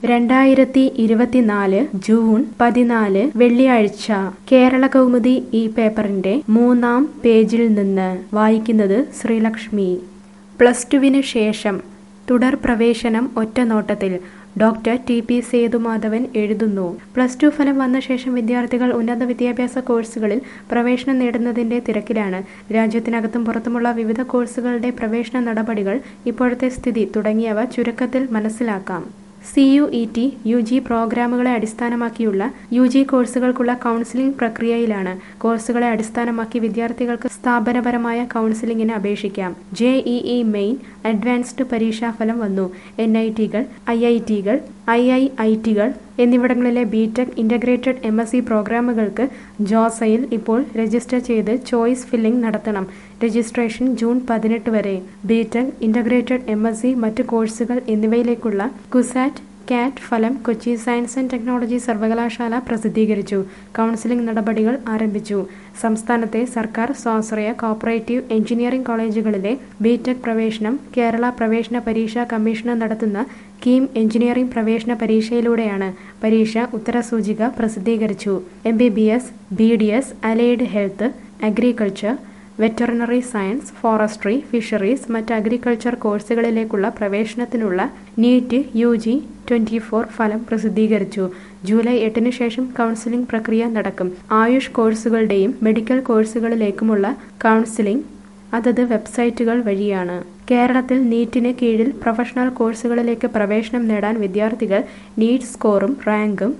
രണ്ടായിരത്തി ഇരുപത്തിനാല് ജൂൺ പതിനാല് വെള്ളിയാഴ്ച കേരള കൗമുദി ഈ പേപ്പറിന്റെ മൂന്നാം പേജിൽ നിന്ന് വായിക്കുന്നത് ശ്രീലക്ഷ്മി പ്ലസ് ടുവിന് ശേഷം തുടർ പ്രവേശനം ഒറ്റനോട്ടത്തിൽ ഡോക്ടർ ടി പി സേതുമാധവൻ എഴുതുന്നു പ്ലസ് ടു ഫലം വന്ന ശേഷം വിദ്യാർത്ഥികൾ ഉന്നത വിദ്യാഭ്യാസ കോഴ്സുകളിൽ പ്രവേശനം നേടുന്നതിന്റെ തിരക്കിലാണ് രാജ്യത്തിനകത്തും പുറത്തുമുള്ള വിവിധ കോഴ്സുകളുടെ പ്രവേശന നടപടികൾ ഇപ്പോഴത്തെ സ്ഥിതി തുടങ്ങിയവ ചുരുക്കത്തിൽ മനസ്സിലാക്കാം C U E T U G പ്രോഗ്രാമുകളെ അടിസ്ഥാനമാക്കിയുള്ള യു ജി കോഴ്സുകൾക്കുള്ള കൗൺസിലിംഗ് പ്രക്രിയയിലാണ് കോഴ്സുകളെ അടിസ്ഥാനമാക്കി വിദ്യാർത്ഥികൾക്ക് സ്ഥാപനപരമായ കൗൺസിലിംഗിന് അപേക്ഷിക്കാം J E E main advanced പരീക്ഷാഫലം വന്നു എൻ ഐ ടികൾ ഐ ഐ ടികൾ ഐ ഐ ഐ ടികൾ എന്നിവിടങ്ങളിലെ BTech integrated M S C പ്രോഗ്രാമുകൾക്ക് ജോസയിൽ ഇപ്പോൾ രജിസ്റ്റർ ചെയ്ത് ചോയ്സ് ഫില്ലിംഗ് നടത്തണം രജിസ്ട്രേഷൻ ജൂൺ പതിനെട്ട് വരെ BTech integrated M S C മറ്റ് കോഴ്സുകൾ എന്നിവയിലേക്കുള്ള കുസാറ്റ് കാറ്റ് ഫലം കൊച്ചി സയൻസ് ആൻഡ് ടെക്നോളജി സർവകലാശാല പ്രസിദ്ധീകരിച്ചു കൗൺസിലിംഗ് നടപടികൾ ആരംഭിച്ചു സംസ്ഥാനത്തെ സർക്കാർ സ്വാശ്രയ കോപ്പറേറ്റീവ് എഞ്ചിനീയറിംഗ് കോളേജുകളിലെ ബിടെക് പ്രവേശനം കേരള പ്രവേശന പരീക്ഷാ കമ്മീഷന് നടത്തുന്ന കീം എഞ്ചിനീയറിംഗ് പ്രവേശന പരീക്ഷയിലൂടെയാണ് പരീക്ഷ ഉത്തരസൂചിക പ്രസിദ്ധീകരിച്ചു M B B S B D S allied health agriculture veterinary science forestry fisheries മറ്റ് അഗ്രികൾച്ചർ കോഴ്സുകളിലേക്കുള്ള പ്രവേശനത്തിനുള്ള NEET U G twenty four ഫലം പ്രസിദ്ധീകരിച്ചു ജൂലൈ എട്ടിന് ശേഷം കൗൺസിലിംഗ് പ്രക്രിയ നടക്കും ആയുഷ് കോഴ്സുകളുടെയും മെഡിക്കൽ കോഴ്സുകളിലേക്കുമുള്ള കൗൺസിലിംഗ് അതത് വെബ്സൈറ്റുകൾ വഴിയാണ് കേരളത്തിൽ നീറ്റിന് കീഴിൽ പ്രൊഫഷണൽ കോഴ്സുകളിലേക്ക് പ്രവേശനം നേടാൻ വിദ്യാർത്ഥികൾ നീറ്റ് സ്കോറും റാങ്കും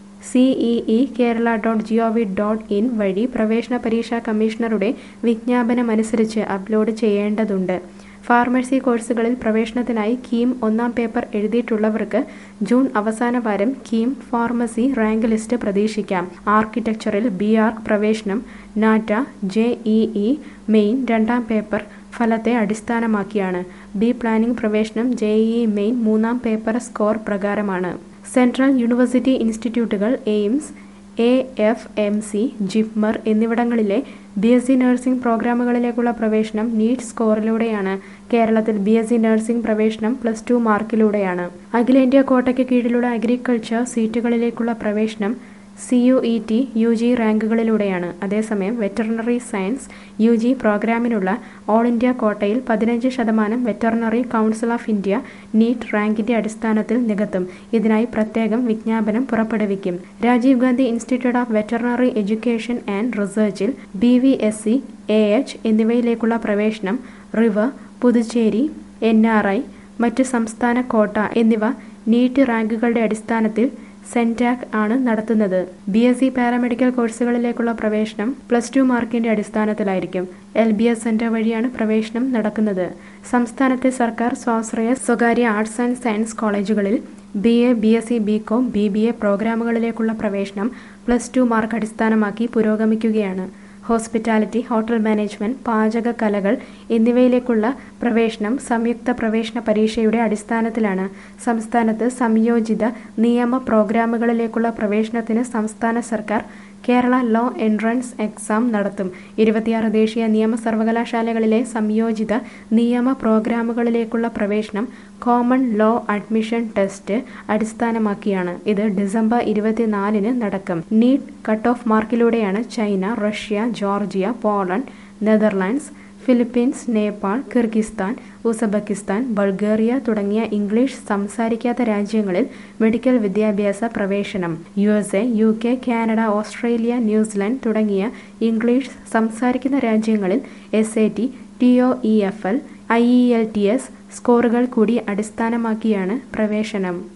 CEE Kerala dot G O V dot in വഴി പ്രവേശന പരീക്ഷാ കമ്മീഷണറുടെ വിജ്ഞാപനമനുസരിച്ച് അപ്ലോഡ് ചെയ്യേണ്ടതുണ്ട് ഫാർമസി കോഴ്സുകളിൽ പ്രവേശനത്തിനായി കീം ഒന്നാം പേപ്പർ എഴുതിയിട്ടുള്ളവർക്ക് ജൂൺ അവസാന വാരം കീം ഫാർമസി റാങ്ക് ലിസ്റ്റ് പ്രതീക്ഷിക്കാം ആർക്കിടെക്ചറിൽ ബി ആർക്ക് പ്രവേശനം NATA J E E main രണ്ടാം പേപ്പർ ഫലത്തെ അടിസ്ഥാനമാക്കിയാണ് ബി പ്ലാനിംഗ് പ്രവേശനം J E E main paper score പ്രകാരമാണ് central university institutes AIIMS A F M C JIPMER എന്നിവിടങ്ങളിലെ ബി എസ് സി നഴ്സിംഗ് പ്രോഗ്രാമുകളിലേക്കുള്ള പ്രവേശനം നീറ്റ് സ്കോറിലൂടെയാണ് കേരളത്തിൽ ബി എസ് സി നഴ്സിംഗ് പ്രവേശനം പ്ലസ് ടു മാർക്കിലൂടെയാണ് അഖിലേന്ത്യാ കോട്ടയ്ക്ക് കീഴിലുള്ള അഗ്രികൾച്ചർ സീറ്റുകളിലേക്കുള്ള പ്രവേശനം C U E T U G റാങ്കുകളിലൂടെയാണ് അതേസമയം വെറ്ററിനറി സയൻസ് യു ജി പ്രോഗ്രാമിനുള്ള ഓൾ ഇന്ത്യ കോട്ടയിൽ പതിനഞ്ച് ശതമാനം veterinary council of India NEET റാങ്കിന്റെ അടിസ്ഥാനത്തിൽ നികത്തും ഇതിനായി പ്രത്യേകം വിജ്ഞാപനം പുറപ്പെടുവിക്കും Rajiv Gandhi institute of veterinary education and റിസർച്ചിൽ B V S C A H എന്നിവയിലേക്കുള്ള പ്രവേശനം RIVER Puducherry N R I മറ്റ് സംസ്ഥാന കോട്ട എന്നിവ നീറ്റ് റാങ്കുകളുടെ അടിസ്ഥാനത്തിൽ സെൻറ്റാക് ആണ് നടത്തുന്നത് ബി എസ് സി പാരാമെഡിക്കൽ കോഴ്സുകളിലേക്കുള്ള പ്രവേശനം പ്ലസ് ടു മാർക്കിന്റെ അടിസ്ഥാനത്തിലായിരിക്കും എൽ ബി എസ് സെന്റർ വഴിയാണ് പ്രവേശനം നടക്കുന്നത് സംസ്ഥാനത്തെ സർക്കാർ സ്വാശ്രയ സ്വകാര്യ ആർട്സ് ആൻഡ് സയൻസ് കോളേജുകളിൽ B A B S C B com B B A പ്രോഗ്രാമുകളിലേക്കുള്ള പ്രവേശനം പ്ലസ് ടു മാർക്ക് അടിസ്ഥാനമാക്കി പുരോഗമിക്കുകയാണ് ഹോസ്പിറ്റാലിറ്റി ഹോട്ടൽ മാനേജ്മെന്റ് പാചക കലകൾ എന്നിവയിലേക്കുള്ള പ്രവേശനം സംയുക്ത പ്രവേശന പരീക്ഷയുടെ അടിസ്ഥാനത്തിലാണ് സംസ്ഥാനത്ത് സംയോജിത നിയമ പ്രോഗ്രാമുകളിലേക്കുള്ള പ്രവേശനത്തിന് സംസ്ഥാന സർക്കാർ കേരള ലോ എൻട്രൻസ് എക്സാം നടത്തും ഇരുപത്തിയാറ് ദേശീയ നിയമ സർവകലാശാലകളിലെ സംയോജിത നിയമ പ്രോഗ്രാമുകളിലേക്കുള്ള പ്രവേശനം കോമൺ ലോ അഡ്മിഷൻ ടെസ്റ്റ് അടിസ്ഥാനമാക്കിയാണ് ഇത് ഡിസംബർ ഇരുപത്തിനാലിന് നടക്കും നീറ്റ് കട്ട് ഓഫ് മാർക്കിലൂടെയാണ് China Russia Georgia Poland Netherlands Philippines Nepal Kyrgyzstan Uzbekistan Bulgaria തുടങ്ങിയ ഇംഗ്ലീഷ് സംസാരിക്കാത്ത രാജ്യങ്ങളിൽ മെഡിക്കൽ വിദ്യാഭ്യാസ പ്രവേശനം U S A U K Canada Australia New Zealand തുടങ്ങിയ ഇംഗ്ലീഷ് സംസാരിക്കുന്ന രാജ്യങ്ങളിൽ S A T T O E F L I E L T S സ്കോറുകൾ കൂടി അടിസ്ഥാനമാക്കിയാണ് പ്രവേശനം